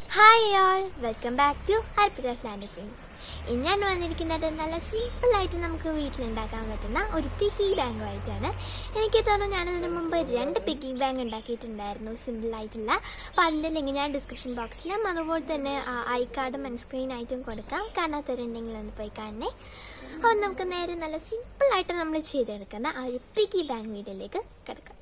hi all welcome back to Harpita's land frames ഇന്ന് ഞാൻ വന്നിരിക്കുന്നത് നല്ല സിമ്പിളായിട്ട് നമുക്ക് വീട്ടിലുണ്ടാക്കാൻ പറ്റുന്ന ഒരു പിക്കിംഗ് ബാങ്കുമായിട്ടാണ് എനിക്ക് തോന്നുന്നു ഞാനതിന് മുമ്പ് രണ്ട് പിക്കിംഗ് ബാങ്ക് ഉണ്ടാക്കിയിട്ടുണ്ടായിരുന്നു സിമ്പിളായിട്ടുള്ള അപ്പോൾ അതിൻ്റെ ലിങ്ക് ഞാൻ ഡിസ്ക്രിപ്ഷൻ ബോക്സിലും അതുപോലെ തന്നെ ഐ കാർഡും ആൻഡ് സ്ക്രീൻ ആയിട്ടും കൊടുക്കാം കാണാത്തവരുണ്ടെങ്കിൽ ഒന്ന് പോയി കാണണേ അപ്പോൾ നമുക്ക് നേരെ നല്ല സിമ്പിളായിട്ട് നമ്മൾ ചെയ്തെടുക്കുന്ന ആ ഒരു പിക്കി ബാങ്ക് വീഡിയോയിലേക്ക് കിടക്കാം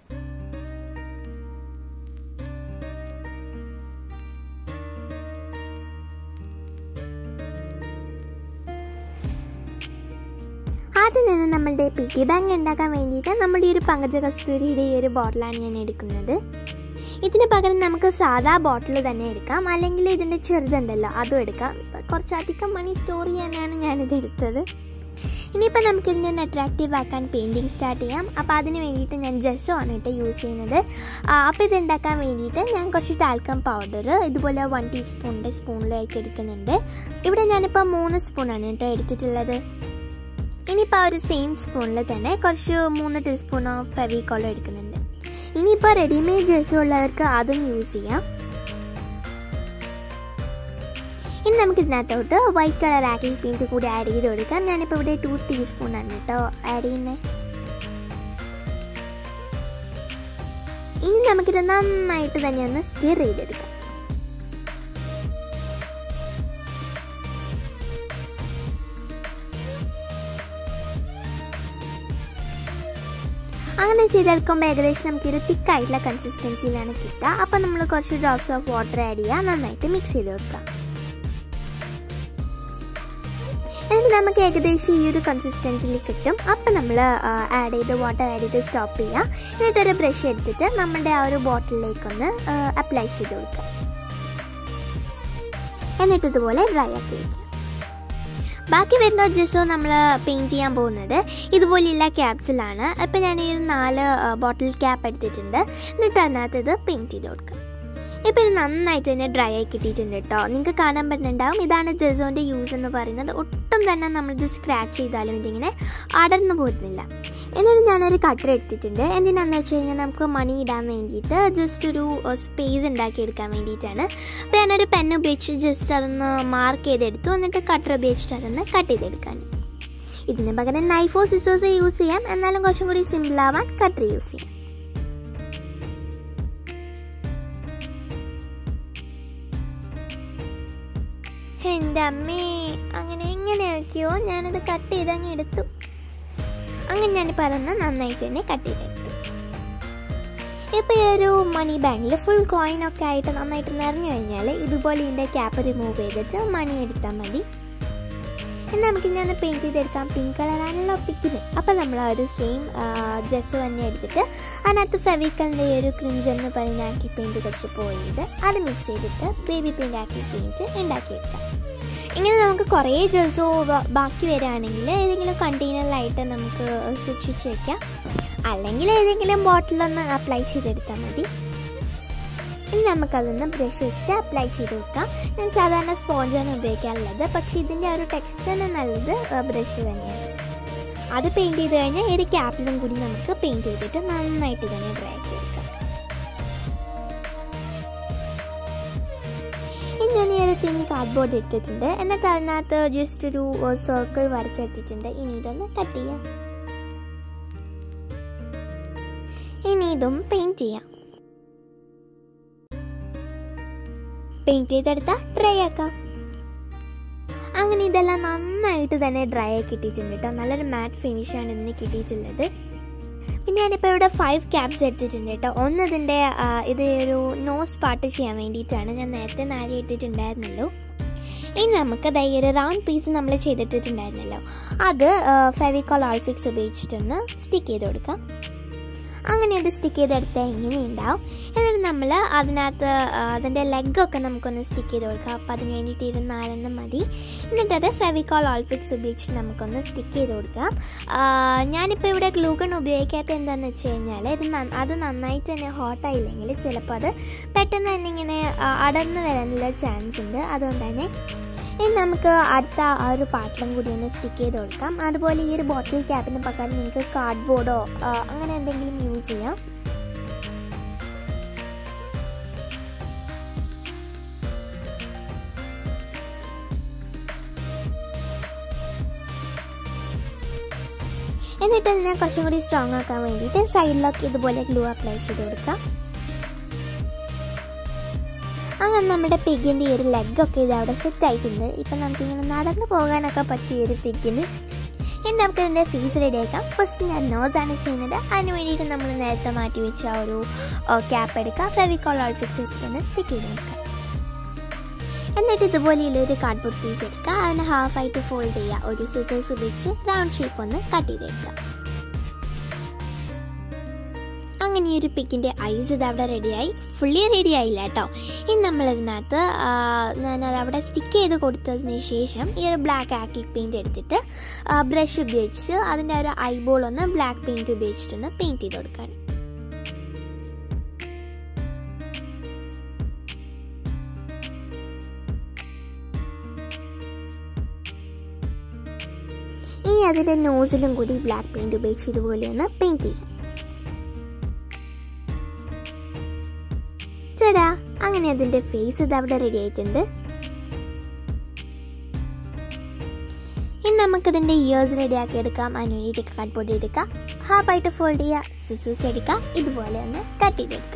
ആദ്യം തന്നെ നമ്മളുടെ പിക്കി ബാങ്ക് ഉണ്ടാക്കാൻ വേണ്ടിയിട്ട് നമ്മുടെ ഈ ഒരു പങ്കജ കസ്തൂരിയുടെ ഈ ഒരു ബോട്ടിലാണ് ഞാൻ എടുക്കുന്നത് ഇതിന് പകരം നമുക്ക് സാധാ ബോട്ടിൽ തന്നെ എടുക്കാം അല്ലെങ്കിൽ ഇതിൻ്റെ ചെറുതുണ്ടല്ലോ അതും എടുക്കാം കുറച്ചധികം മണി സ്റ്റോർ ചെയ്യാനാണ് ഞാനിത് എടുത്തത് ഇനിയിപ്പോൾ നമുക്കിതിനെ ഒന്ന് അട്രാക്റ്റീവ് ആക്കാൻ പെയിൻറ്റിങ് സ്റ്റാർട്ട് ചെയ്യാം അപ്പോൾ അതിന് വേണ്ടിയിട്ട് ഞാൻ ജെസ്സോ ആണ് കേട്ടോ യൂസ് ചെയ്യുന്നത് അപ്പോൾ ഇത് ഉണ്ടാക്കാൻ വേണ്ടിയിട്ട് ഞാൻ കുറച്ച് ടാൽക്കം പൗഡർ ഇതുപോലെ വൺ ടീസ്പൂണിൻ്റെ സ്പൂണിലായിട്ട് എടുക്കുന്നുണ്ട് ഇവിടെ ഞാനിപ്പോൾ മൂന്ന് സ്പൂണാണ് കേട്ടോ എടുത്തിട്ടുള്ളത് ഇനിയിപ്പോൾ ആ ഒരു സെയിം സ്പൂണിൽ തന്നെ കുറച്ച് മൂന്ന് ടീസ്പൂൺ ഓഫ് ഫെവിക്കോളം എടുക്കുന്നുണ്ട് ഇനിയിപ്പോൾ റെഡിമെയ്ഡ് ജേഴ്സി ഉള്ളവർക്ക് അതും യൂസ് ചെയ്യാം ഇനി നമുക്ക് ഇതിനകത്തോട്ട് വൈറ്റ് കളർ ആക്രിലിക് പെയിൻറ്റ് കൂടി ആഡ് ചെയ്ത് കൊടുക്കാം ഞാനിപ്പോൾ ഇവിടെ ടു ടീസ്പൂൺ ആണ് കേട്ടോ ആഡ് ചെയ്യുന്നത് ഇനി നമുക്കിത് നന്നായിട്ട് തന്നെ ഒന്ന് സ്റ്റിർ ചെയ്തെടുക്കാം അങ്ങനെ ചെയ്തെടുക്കുമ്പോൾ ഏകദേശം നമുക്കൊരു തിക്കായിട്ടുള്ള കൺസിസ്റ്റൻസിയിലാണ് കിട്ടുക അപ്പോൾ നമ്മൾ കുറച്ച് ഡ്രോപ്സ് ഓഫ് വാട്ടർ ആഡ് ചെയ്യുക നന്നായിട്ട് മിക്സ് ചെയ്ത് കൊടുക്കാം എന്നിട്ട് നമുക്ക് ഏകദേശം ഈ ഒരു കൺസിസ്റ്റൻസിയിൽ കിട്ടും അപ്പം നമ്മൾ ആഡ് ചെയ്ത് വാട്ടർ ആഡ് ചെയ്ത് സ്റ്റോപ്പ് ചെയ്യുക എന്നിട്ടൊരു ബ്രഷ് എടുത്തിട്ട് നമ്മുടെ ആ ഒരു ബോട്ടിലേക്കൊന്ന് അപ്ലൈ ചെയ്ത് കൊടുക്കുക എന്നിട്ട് ഇതുപോലെ ഡ്രൈ ആക്കി വയ്ക്കുക ബാക്കി വരുന്ന ജസ്സോ നമ്മൾ പെയിൻറ്റ് ചെയ്യാൻ പോകുന്നത് ഇതുപോലെയുള്ള ക്യാപ്സിലാണ് അപ്പം ഞാൻ ഈ ഒരു നാല് ബോട്ടിൽ ക്യാപ്പ് എടുത്തിട്ടുണ്ട് എന്നിട്ട് അതിനകത്ത് ഇത് പെയിൻറ്റ് ചെയ്ത് കൊടുക്കുക ഇപ്പം ഇത് നന്നായിട്ട് തന്നെ ഡ്രൈ ആയി കിട്ടിയിട്ടുണ്ട് കേട്ടോ നിങ്ങൾക്ക് കാണാൻ പറ്റുന്നുണ്ടാവും ഇതാണ് ജെസോൻ്റെ യൂസ് എന്ന് പറയുന്നത് ഒട്ടും തന്നെ നമ്മളിത് സ്ക്രാച്ച് ചെയ്താലും ഇതിങ്ങനെ അടർന്നു പോകുന്നില്ല എന്നിട്ട് ഞാനൊരു കട്ടർ എടുത്തിട്ടുണ്ട് എന്തിനാണെന്ന് വെച്ച് കഴിഞ്ഞാൽ നമുക്ക് മണി ഇടാൻ വേണ്ടിയിട്ട് ജസ്റ്റ് ഒരു സ്പേസ് ഉണ്ടാക്കിയെടുക്കാൻ വേണ്ടിയിട്ടാണ് അപ്പോൾ ഞാനൊരു പെൻ ഉപയോഗിച്ച് ജസ്റ്റ് അതൊന്ന് മാർക്ക് ചെയ്തെടുത്തു എന്നിട്ട് കട്ടർ ഉപയോഗിച്ചിട്ട് അതൊന്ന് കട്ട് ചെയ്തെടുക്കാൻ ഇതിന് പകരം നൈഫോ സിസേഴ്സോ യൂസ് ചെയ്യാം എന്നാലും കുറച്ചും കൂടി സിമ്പിളാവാൻ കട്ടർ യൂസ് ചെയ്യാം എൻ്റെ അമ്മേ അങ്ങനെ എങ്ങനെയൊക്കെയോ ഞാനത് കട്ട് ചെയ്ത് അങ്ങ് എടുത്തു അങ്ങനെ ഞാൻ പറഞ്ഞ് നന്നായിട്ട് തന്നെ കട്ട് ചെയ്തെടുത്തു ഇപ്പോൾ ഈ ഒരു മണി ബാങ്കിൽ ഫുൾ കോയിൻ ഒക്കെ ആയിട്ട് നന്നായിട്ട് നിറഞ്ഞു കഴിഞ്ഞാൽ ഇതുപോലെ ഇതിൻ്റെ ക്യാപ്പ് റിമൂവ് ചെയ്തിട്ട് മണി എടുത്താൽ മതി ഇനി നമുക്ക് ഞാൻ പെയിൻറ്റ് ചെയ്തെടുക്കാം പിങ്ക് കളറാണല്ലോ പിക്കിന് അപ്പോൾ നമ്മൾ ആ ഒരു സെയിം ജസ്റ്റ് തന്നെ എടുത്തിട്ട് അതിനകത്ത് ഫെവിക്കലിൻ്റെ ഈ ഒരു ക്രിഞ്ച് എന്ന് പറയുന്ന ആക്കി പെയിൻറ്റ് കുറച്ച് പോയത് അത് മിക്സ് ചെയ്തിട്ട് ബേബി പെയിൻറ്റ് ആക്കി പെയിൻറ്റ് ഉണ്ടാക്കിയെടുക്കാം ഇങ്ങനെ നമുക്ക് കുറേ ജെൽസോ ബാക്കി വരികയാണെങ്കിൽ ഏതെങ്കിലും കണ്ടെയ്നറിലായിട്ട് നമുക്ക് സൂക്ഷിച്ച് വെക്കാം അല്ലെങ്കിൽ ഏതെങ്കിലും ബോട്ടിലൊന്ന് അപ്ലൈ ചെയ്തെടുത്താൽ മതി ഇനി നമുക്കതൊന്ന് ബ്രഷ് വെച്ചിട്ട് അപ്ലൈ ചെയ്ത് കൊടുക്കാം ഞാൻ സാധാരണ സ്പോഞ്ചാണ് ഉപയോഗിക്കാറുള്ളത് പക്ഷേ ഇതിൻ്റെ ആ ഒരു ടെക്സ്ചറിന് നല്ലത് ബ്രഷ് തന്നെയാണ് അത് പെയിൻറ്റ് ചെയ്ത് കഴിഞ്ഞാൽ ഏത് ക്യാപ്പിലും കൂടി നമുക്ക് പെയിൻറ്റ് ചെയ്തിട്ട് നന്നായിട്ട് തന്നെ ഡ്രൈ ആക്കി എടുക്കാം ഇനി ഞാൻ ഈ ഒരു തിൻ കാർഡ്ബോർഡ് എടുത്തിട്ടുണ്ട് എന്നിട്ട് അതിനകത്ത് ജസ്റ്റ് ഒരു സർക്കിൾ വരച്ചെടുത്തിട്ടുണ്ട് ഇനി ഇതൊന്ന് കട്ട് ചെയ്യാം ഇനി ഇതും പെയിൻറ്റ് ചെയ്യാം പെയിൻറ്റ് ചെയ്തെടുത്താൽ ഡ്രൈ ആക്കാം അങ്ങനെ ഇതെല്ലാം നന്നായിട്ട് തന്നെ ഡ്രൈ ആയി കിട്ടിയിട്ടുണ്ട് കേട്ടോ നല്ലൊരു മാറ്റ് ഫിനിഷാണ് ഇതിന് കിട്ടിയിട്ടുള്ളത് പിന്നെ ഞാനിപ്പോൾ ഇവിടെ ഫൈവ് ക്യാപ്സ് എടുത്തിട്ടുണ്ട് കേട്ടോ ഒന്ന് ഇതിൻ്റെ ഇത് ഒരു നോസ് പാർട്ട് ചെയ്യാൻ വേണ്ടിയിട്ടാണ് ഞാൻ നേരത്തെ നാല് എടുത്തിട്ടുണ്ടായിരുന്നല്ലോ ഇനി നമുക്ക് ഈ ഒരു റൗണ്ട് പീസ് നമ്മൾ ചെയ്തിട്ടുണ്ടായിരുന്നല്ലോ അത് ഫെവിക്കോൾ ആൾഫിക്സ് ഉപയോഗിച്ചിട്ടൊന്ന് സ്റ്റിക്ക് ചെയ്ത് കൊടുക്കാം അങ്ങനെ അത് സ്റ്റിക്ക് ചെയ്തെടുത്താൽ ഇങ്ങനെ ഉണ്ടാവും എന്നിട്ട് നമ്മൾ അതിനകത്ത് അതിൻ്റെ ലെഗൊക്കെ നമുക്കൊന്ന് സ്റ്റിക്ക് ചെയ്ത് കൊടുക്കാം അപ്പോൾ അതിന് വേണ്ടിയിട്ട് ഒരു നാലെണ്ണം മതി എന്നിട്ട് അത് ഫെവിക്കോൾ ഓൾഫിക്സ് ഉപയോഗിച്ച് നമുക്കൊന്ന് സ്റ്റിക്ക് ചെയ്ത് കൊടുക്കാം ഞാനിപ്പോൾ ഇവിടെ ഗ്ലൂഗൺ ഉപയോഗിക്കാത്ത എന്താണെന്ന് വെച്ച് കഴിഞ്ഞാൽ ഇത് അത് നന്നായിട്ട് തന്നെ ഹോട്ടായില്ലെങ്കിൽ ചിലപ്പോൾ അത് പെട്ടെന്ന് തന്നെ ഇങ്ങനെ അടർന്ന് വരാനുള്ള ചാൻസ് ഉണ്ട് അതുകൊണ്ട് തന്നെ ഇനി നമുക്ക് അടുത്ത ആ ഒരു പാട്ടിലും കൂടി ഒന്ന് സ്റ്റിക്ക് ചെയ്ത് കൊടുക്കാം അതുപോലെ ഈ ഒരു ബോട്ടിൽ ക്യാപ്പിന് പകരം നിങ്ങൾക്ക് കാർഡ്ബോർഡോ അങ്ങനെ എന്തെങ്കിലും യൂസ് ചെയ്യാം എന്നിട്ട് അതിനെ കുറച്ചും കൂടി സ്ട്രോങ് ആക്കാൻ വേണ്ടിയിട്ട് സൈഡിലൊക്കെ ഇതുപോലെ ഗ്ലൂ അപ്ലൈ ചെയ്ത് കൊടുക്കാം അങ്ങനെ നമ്മുടെ പിഗിൻ്റെ ഈ ഒരു ലെഗൊക്കെ ഇത് അവിടെ സെറ്റ് ആയിട്ടുണ്ട് ഇപ്പം നമുക്കിങ്ങനെ നടന്നു പോകാനൊക്കെ പറ്റിയ ഒരു പിഗിന് ഇനി നമുക്ക് ഇതിൻ്റെ ഫീസ് റെഡിയാക്കാം ഫസ്റ്റ് ഞാൻ നോസാണ് ചെയ്യുന്നത് അതിന് വേണ്ടിയിട്ട് നമ്മൾ നേരത്തെ മാറ്റി വെച്ച ആ ഒരു ക്യാപ്പ് എടുക്കുക ഫെവിക്കോൾ ഓൾ ഫിക്സ് വെച്ചിട്ടൊന്ന് സ്റ്റിക്ക് ചെയ്ത് കൊടുക്കുക എന്നിട്ട് ഇതുപോലെയുള്ള ഒരു കാർഡ്ബോർഡ് പീസ് എടുക്കുക അതിന് ഹാഫ് ആയിട്ട് ഫോൾഡ് ചെയ്യുക ഒരു സിസേഴ്സ് ഉപയോഗിച്ച് റൗണ്ട് ഷേപ്പ് ഒന്ന് കട്ട് ചെയ്തെടുക്കുക അങ്ങനെ ഈ ഒരു പിക്കിൻ്റെ ഐസ് ഇത് അവിടെ റെഡിയായി ഫുള്ളി റെഡി ആയില്ല കേട്ടോ ഇനി നമ്മളിതിനകത്ത് ഞാനത് അവിടെ സ്റ്റിക്ക് ചെയ്ത് കൊടുത്തതിന് ശേഷം ഈ ഒരു ബ്ലാക്ക് ആക്കിൽ പെയിൻറ്റ് എടുത്തിട്ട് ബ്രഷ് ഉപയോഗിച്ച് അതിൻ്റെ ഒരു ഐബോൾ ഒന്ന് ബ്ലാക്ക് പെയിൻറ്റ് ഉപയോഗിച്ചിട്ടൊന്ന് പെയിൻറ്റ് ചെയ്ത് കൊടുക്കാൻ ഇനി അതിൻ്റെ നോസിലും കൂടി ബ്ലാക്ക് പെയിൻറ്റ് ഉപയോഗിച്ച് ഇതുപോലെ ഒന്ന് പെയിൻറ്റ് ചെയ്യാം ചേടാ അങ്ങനെ അതിന്റെ ഫേസ് ഇത് അവിടെ റെഡി ആയിട്ടുണ്ട് ഇനി നമുക്കതിന്റെ ഇയേഴ്സ് റെഡി ആക്കി എടുക്കാം അതിന് വേണ്ടിയിട്ട് കാർഡ് ബോർഡ് എടുക്കാം ഹാഫ് ആയിട്ട് ഫോൾഡ് ചെയ്യുക സിസേഴ്സ് എടുക്കുക ഇതുപോലെ ഒന്ന് കട്ട് ചെയ്തെടുക്കുക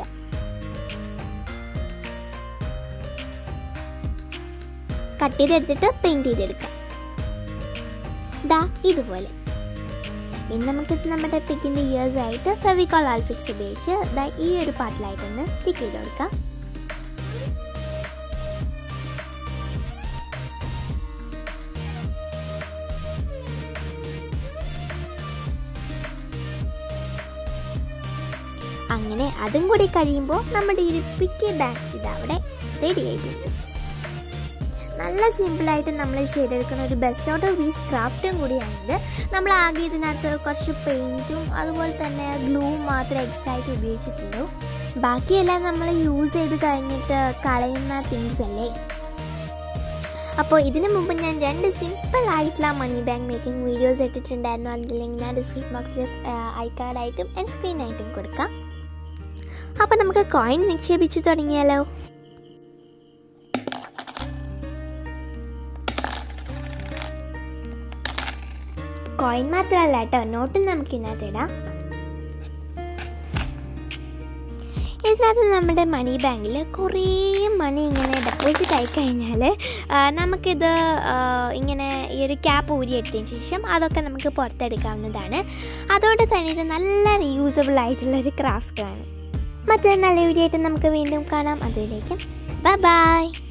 കട്ട് ചെയ്തെടുത്തിട്ട് പെയിന്റ് ചെയ്തെടുക്കാം ദാ ഇതുപോലെ ഇനി നമുക്കിത് നമ്മുടെ പിക്കിൻ്റെ ഇയേഴ്സ് ആയിട്ട് ഫെവിക്കോൾ ആൽഫിക്സ് ഉപയോഗിച്ച് ദാ ഈ ഒരു പാർട്ടിലായിട്ടൊന്ന് സ്റ്റിക്ക് ചെയ്ത് കൊടുക്കാം അങ്ങനെ അതും കൂടി കഴിയുമ്പോൾ നമ്മുടെ ഈ പിക്കി ബാഗ് ഇത് അവിടെ റെഡി ആയിട്ടുണ്ട് നല്ല സിമ്പിളായിട്ട് നമ്മൾ ചെയ്തെടുക്കുന്ന ഒരു ബെസ്റ്റ് ഔട്ട് ഓഫ് വീസ് ക്രാഫ്റ്റും കൂടിയാണിത് നമ്മൾ ആകെ ഇതിനകത്ത് കുറച്ച് പെയിൻറ്റും അതുപോലെ തന്നെ ഗ്ലൂവും മാത്രമേ എക്സ്ട്രാ ആയിട്ട് ഉപയോഗിച്ചിട്ടുള്ളൂ ബാക്കിയെല്ലാം നമ്മൾ യൂസ് ചെയ്ത് കഴിഞ്ഞിട്ട് കളയുന്ന തിങ്സ് അല്ലേ അപ്പോൾ ഇതിനു മുമ്പ് ഞാൻ രണ്ട് സിമ്പിൾ ആയിട്ടുള്ള മണി ബാങ്ക് മേക്കിംഗ് വീഡിയോസ് ഇട്ടിട്ടുണ്ടായിരുന്നു അതിൻ്റെ ലിങ്ക് ഞാൻ ഡിസ്ക്രിപ്ഷൻ ബോക്സിൽ ഐ കാർഡായിട്ടും ആൻഡ് സ്ക്രീനായിട്ടും കൊടുക്കാം അപ്പോൾ നമുക്ക് കോയിൻ നിക്ഷേപിച്ചു തുടങ്ങിയാലോ കോയിൻ മാത്രമല്ല കേട്ടോ നോട്ടും നമുക്ക് ഇതിനകത്ത് ഇടാം ഇതിനകത്ത് നമ്മുടെ മണി ബാങ്കിൽ കുറേ മണി ഇങ്ങനെ ഡെപ്പോസിറ്റ് ആയി കഴിഞ്ഞാൽ നമുക്കിത് ഇങ്ങനെ ഈ ഒരു ക്യാപ്പ് ഊരിയെടുത്തതിന് ശേഷം അതൊക്കെ നമുക്ക് പുറത്തെടുക്കാവുന്നതാണ് അതുകൊണ്ട് തന്നെ ഇത് നല്ല റീയൂസബിൾ ആയിട്ടുള്ളൊരു ക്രാഫ്റ്റാണ് മറ്റൊരു നല്ല വീഡിയോ ആയിട്ട് നമുക്ക് വീണ്ടും കാണാം അതിലേക്ക് ബൈ ബൈ